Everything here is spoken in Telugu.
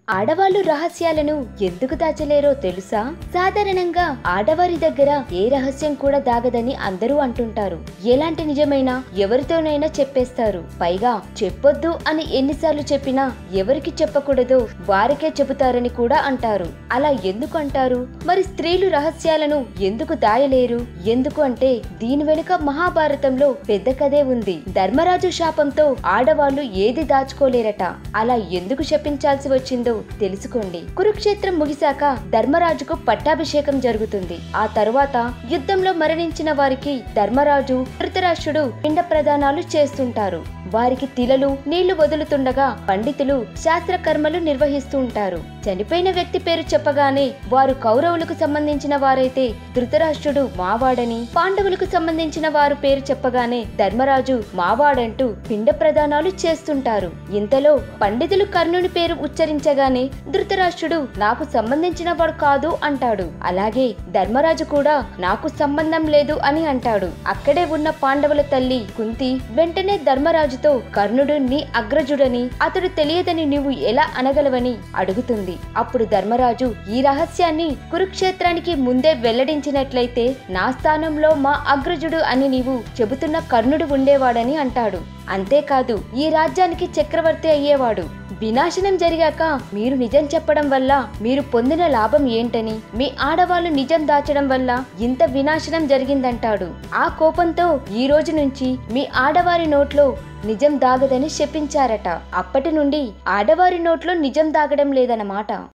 ఆడవాళ్ళు రహస్యాలను ఎందుకు దాచలేరో తెలుసా సాధారణంగా ఆడవారి దగ్గర ఏ రహస్యం కూడా దాగదని అందరూ అంటుంటారు ఎలాంటి నిజమైనా ఎవరితోనైనా చెప్పేస్తారు పైగా చెప్పొద్దు అని ఎన్నిసార్లు చెప్పినా ఎవరికి చెప్పకూడదో వారికే చెబుతారని కూడా అంటారు అలా ఎందుకు అంటారు మరి స్త్రీలు రహస్యాలను ఎందుకు దాయలేరు ఎందుకు అంటే దీని వెనుక మహాభారతంలో పెద్ద కథే ఉంది ధర్మరాజు శాపంతో ఆడవాళ్లు ఏది దాచుకోలేరట అలా ఎందుకు శపించాల్సి వచ్చిందో తెలుసుకోండి కురుక్షేత్రం ముగిశాక ధర్మరాజుకు పట్టాభిషేకం జరుగుతుంది ఆ తరువాత యుద్ధంలో మరణించిన వారికి ధర్మరాజు ధృతరాష్ట్రుడు పిండ ప్రదానాలు చేస్తుంటారు వారికి తిలలు నీళ్లు వదులుతుండగా పండితులు శాస్త్ర కర్మలు నిర్వహిస్తూ ఉంటారు చనిపోయిన వ్యక్తి పేరు చెప్పగానే వారు కౌరవులకు సంబంధించిన వారైతే ధృతరాష్ట్రుడు మావాడని పాండవులకు సంబంధించిన వారు పేరు చెప్పగానే ధర్మరాజు మావాడంటూ పిండ ప్రదానాలు చేస్తుంటారు ఇంతలో పండితులు కర్ణుని పేరు ఉచ్చరించగానే ధృతరాష్ట్రుడు నాకు సంబంధించిన వాడు కాదు అంటాడు అలాగే ధర్మరాజు కూడా నాకు సంబంధం లేదు అని అంటాడు అక్కడే ఉన్న పాండవుల తల్లి కుంతి వెంటనే ధర్మరాజుతో కర్ణుడు నీ అగ్రజుడని అతడు తెలియదని నీవు ఎలా అనగలవని అడుగుతుంది అప్పుడు ధర్మరాజు ఈ రహస్యాన్ని కురుక్షేత్రానికి ముందే వెల్లడించినట్లయితే నా స్థానంలో మా అగ్రజుడు అని నీవు చెబుతున్న కర్ణుడు ఉండేవాడని అంటాడు అంతేకాదు ఈ రాజ్యానికి చక్రవర్తి అయ్యేవాడు వినాశనం జరిగాక మీరు నిజం చెప్పడం వల్ల మీరు పొందిన లాభం ఏంటని మీ ఆడవాళ్ళు నిజం దాచడం వల్ల ఇంత వినాశనం జరిగిందంటాడు ఆ కోపంతో ఈ రోజు నుంచి మీ ఆడవారి నోట్లో నిజం దాగదని శపించారట అప్పటి నుండి ఆడవారి నోట్లో నిజం దాగడం లేదన్నమాట